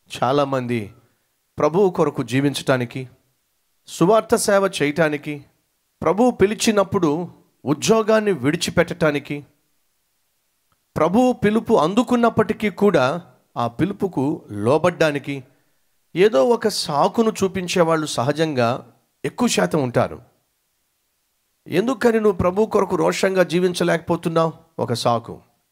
చాలామంది ప్రభువు కొరకు జీవించటానికి సువార్త సేవ చేయటానికి ప్రభువు పిలిచినప్పుడు ఉద్యోగాన్ని విడిచిపెట్టటానికి ప్రభువు పిలుపు అందుకున్నప్పటికీ కూడా ఆ పిలుపుకు లోబడ్డానికి ఏదో ఒక సాకును చూపించే వాళ్ళు సహజంగా ఎక్కువ శాతం ఉంటారు ఎందుకని నువ్వు ప్రభు కొరకు రోషంగా జీవించలేకపోతున్నావు ఒక సాకు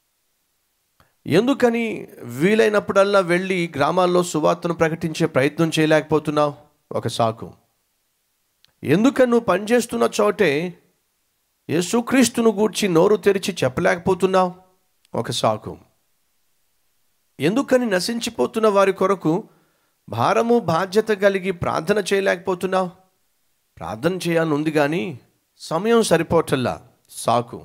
ఎందుకని వీలైనప్పుడల్లా వెళ్ళి గ్రామాల్లో సువార్తను ప్రకటించే ప్రయత్నం చేయలేకపోతున్నావు ఒక సాకు ఎందుకని నువ్వు పనిచేస్తున్న చోటే యేసుక్రీస్తును గూర్చి నోరు తెరిచి చెప్పలేకపోతున్నావు ఒక సాకు ఎందుకని నశించిపోతున్న వారి కొరకు భారము బాధ్యత కలిగి ప్రార్థన చేయలేకపోతున్నావు ప్రార్థన చేయాలని ఉంది కానీ సమయం సరిపోవట్లా సాకు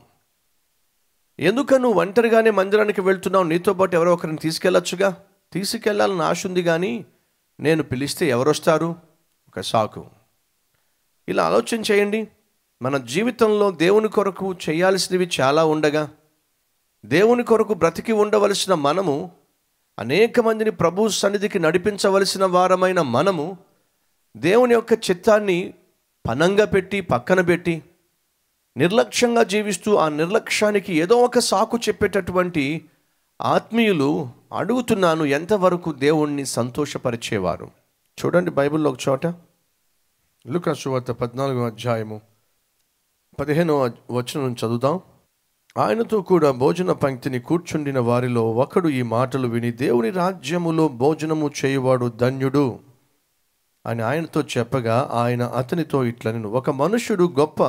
ఎందుకు నువ్వు ఒంటరిగానే మందిరానికి వెళ్తున్నావు నీతో పాటు ఎవరో ఒకరిని తీసుకెళ్ళొచ్చుగా తీసుకెళ్ళాలని ఆశ ఉంది కానీ నేను పిలిస్తే ఎవరొస్తారు ఒక సాకు ఇలా ఆలోచన చేయండి మన జీవితంలో దేవుని కొరకు చేయాల్సినవి చాలా ఉండగా దేవుని కొరకు బ్రతికి ఉండవలసిన మనము అనేక మందిని ప్రభు సన్నిధికి నడిపించవలసిన వారమైన మనము దేవుని యొక్క చిత్తాన్ని పనంగా పెట్టి పక్కన పెట్టి నిర్లక్ష్యంగా జీవిస్తూ ఆ నిర్లక్ష్యానికి ఏదో ఒక సాకు చెప్పేటటువంటి ఆత్మీయులు అడుగుతున్నాను ఎంతవరకు దేవుణ్ణి సంతోషపరిచేవారు చూడండి బైబిల్లో ఒక చోట లుకా సువార్త పద్నాలుగో అధ్యాయము పదిహేనో వచనం చదువుదాం ఆయనతో కూడా భోజన పంక్తిని కూర్చుండిన వారిలో ఒకడు ఈ మాటలు విని దేవుని రాజ్యములో భోజనము చేయువాడు ధన్యుడు అని ఆయనతో చెప్పగా ఆయన అతనితో ఇట్లనెను ఒక మనుషుడు గొప్ప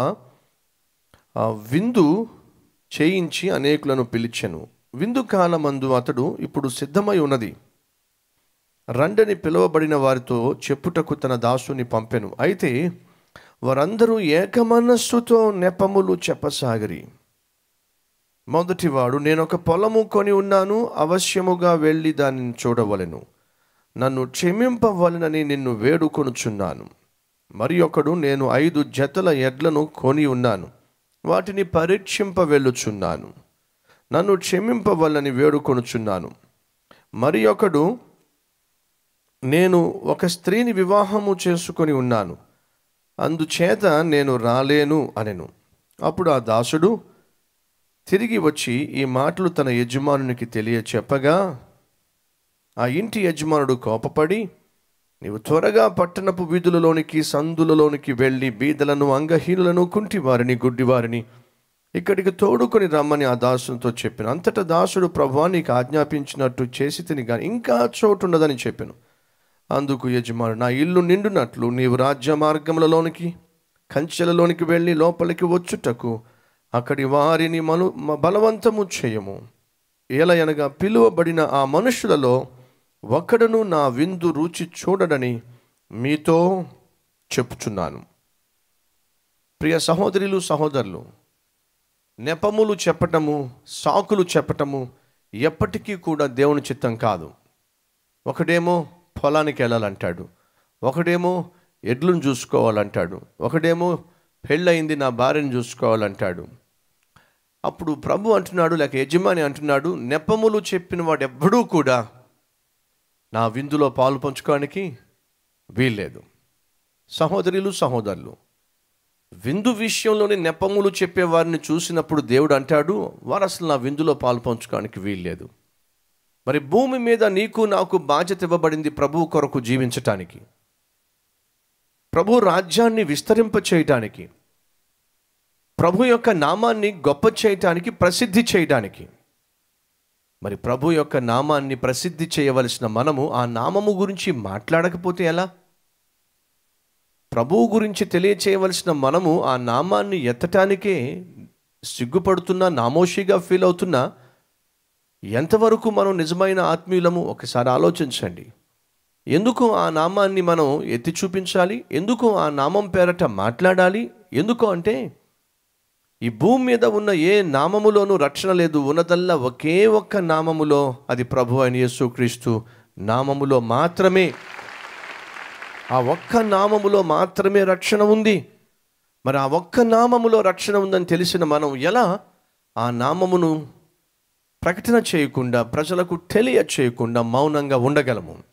ఆ, విందు చేయించి అనేకులను పిలిచెను విందు కాలమందు అతడు ఇప్పుడు సిద్ధమై ఉన్నది రండని పిలువబడిన వారితో చెప్పుటకు తన దాసుని పంపెను అయితే వారందరూ ఏకమనస్సుతో నెపములు చెప్పసాగిరి మొదటివాడు నేను ఒక పొలము కొని ఉన్నాను అవశ్యముగా వెళ్ళి దానిని చూడవలెను నన్ను క్షమింపవలనని నిన్ను వేడుకొనుచున్నాను మరి ఒకడు నేను ఐదు జతల ఎడ్లను కొని ఉన్నాను వాటిని పరీక్షింప వెళ్ళుచున్నాను నన్ను క్షమింపవలని వేడుకొనుచున్నాను మరి ఒకడు నేను ఒక స్త్రీని వివాహము చేసుకొని ఉన్నాను అందుచేత నేను రాలేను అనెను అప్పుడు ఆ దాసుడు తిరిగి వచ్చి ఈ మాటలు తన యజమానునికి తెలియ చెప్పగా ఆ ఇంటి యజమానుడు కోపపడి నీవు త్వరగా పట్టణపు వీధులలోనికి సందులలోనికి వెళ్ళి బీదలను అంగహీనులను కుంటివారిని గుడ్డివారిని ఇక్కడికి తోడుకొని రమ్మని ఆ దాసునితో చెప్పాను అంతటా దాసుడు ప్రభా నీకు ఆజ్ఞాపించినట్టు చేసి తిని కానీ ఇంకా చోటు ఉండదని చెప్పాను అందుకు యజమాను నా ఇల్లు నిండునట్లు నీవు రాజ్య మార్గములలోనికి కంచెలలోనికి వెళ్ళి లోపలికి వచ్చుటకు అక్కడి వారిని మను మ- బలవంతము చేయము ఏలయనగా పిలువబడిన ఆ మనుషులలో ఒక్కడును నా విందు రుచి చూడడని మీతో చెప్పుచున్నాను ప్రియ సహోదరులు సహోదరులు నెపములు చెప్పటము సాకులు చెప్పటము ఎప్పటికీ కూడా దేవుని చిత్తం కాదు ఒకడేమో పొలానికి వెళ్ళాలంటాడు ఒకడేమో ఎడ్లను చూసుకోవాలంటాడు ఒకడేమో పెళ్ళయింది నా భార్యను చూసుకోవాలంటాడు అప్పుడు ప్రభు అంటున్నాడు లేక యజమాని అంటున్నాడు నెపములు చెప్పిన వాడు ఎవ్వడూ కూడా నా విందులో పాలు పంచుకోవడానికి వీల్లేదు సహోదరులు సహోదరులు విందు విషయంలోని నెపములు చెప్పే వారిని చూసినప్పుడు దేవుడు అంటాడు వారు అసలు నా విందులో పాలు పంచుకోవడానికి వీల్లేదు మరి భూమి మీద నీకు నాకు బాధ్యత ఇవ్వబడింది ప్రభు కొరకు జీవించటానికి ప్రభు రాజ్యాన్ని విస్తరింప చేయటానికి ప్రభు యొక్క నామాన్ని గొప్ప చేయటానికి ప్రసిద్ధి చేయటానికి మరి ప్రభు యొక్క నామాన్ని ప్రసిద్ధి చేయవలసిన మనము ఆ నామము గురించి మాట్లాడకపోతే ఎలా ప్రభువు గురించి తెలియచేయవలసిన మనము ఆ నామాన్ని ఎత్తటానికే సిగ్గుపడుతున్నా నామోషిగా ఫీల్ అవుతున్నా ఎంతవరకు మనం నిజమైన ఆత్మీయులము ఒకసారి ఆలోచించండి ఎందుకు ఆ నామాన్ని మనం ఎత్తి చూపించాలి ఎందుకు ఆ నామం పేరట మాట్లాడాలి ఎందుకు అంటే ఈ భూమి మీద ఉన్న ఏ నామములోనూ రక్షణ లేదు ఉన్నదల్లా ఒకే ఒక్క నామములో అది ప్రభు అయిన యేసుక్రీస్తు నామములో మాత్రమే ఆ ఒక్క నామములో మాత్రమే రక్షణ ఉంది మరి ఆ ఒక్క నామములో రక్షణ ఉందని తెలిసిన మనం ఎలా ఆ నామమును ప్రకటన చేయకుండా ప్రజలకు తెలియ చేయకుండా మౌనంగా ఉండగలము